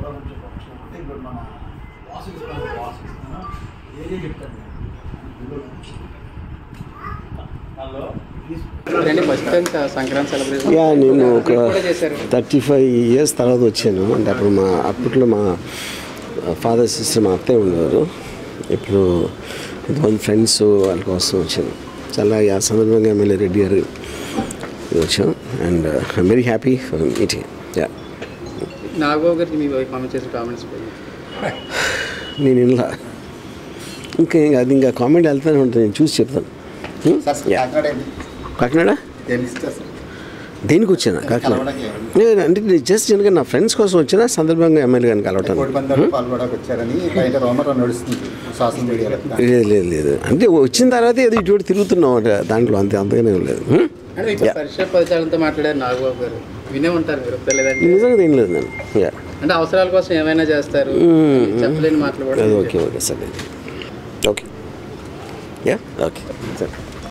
నుంచి ఫంక్షన్ అంటే ఇప్పుడు మన వాసు ఇస్తాను వాసు ఇస్తాను ఏరియా చెప్తాను hello first time Sankranti celebration yeah నేను ఒక కూడా చేశారు థర్టీ ఫైవ్ ఇయర్స్ తర్వాత వచ్చాను అంటే అప్పుడు మా అప్పట్లో మా ఫాదర్ సిస్టర్ మా అత్తయ్య ఉండేవారు ఇప్పుడు కొంతమంది ఫ్రెండ్స్ వాళ్ళ కోసం వచ్చాను చాలా ఆ సందర్భంగా ఎమ్మెల్యే రెడ్డి గారు వచ్చాం and I'm very happy for meeting yeah Nagababu గారికి మీ కామెంట్ చేసిన కామెంట్స్ నేను ఇలా ఇంకా అది ఇంకా కామెంట్ వెళ్తానే ఉంటుంది నేను చూసి చెప్తాను Hmm? Yeah. కాకినాడ దేనికి వచ్చాను కాకినాడ నేను అంటే నేను జస్ట్ ఎందుకంటే నా ఫ్రెండ్స్ కోసం వచ్చిన సందర్భంగా ఎమ్మెల్యే గారిని కలవటాను కోటి పందాలు పాల్గొనడానికి వచ్చారని బయట రోమర్ నడుస్తుంది సోషల్ మీడియాలో లేదు లేదు లేదు అంటే వచ్చిన తర్వాత ఏదో ఇటువంటి తిరుగుతున్నాం అంటే దాంట్లో అంతే అంతగానే ఏం లేదు హ్మ్? అంటే ఇప్పుడు పరిచయ పరిచయాలతో మాట్లాడారు నాగబాబు గారు వినే ఉంటారు మీరు ఇప్పుడు లేదంటే నిజంగా ఏం లేదు నేను యా అంటే అవసరాల కోసం ఏమైనా చేస్తారు చెప్పలేని మాటలు కూడా అది ఓకే ఓకే సరే ఓకే యా ఓకే సరే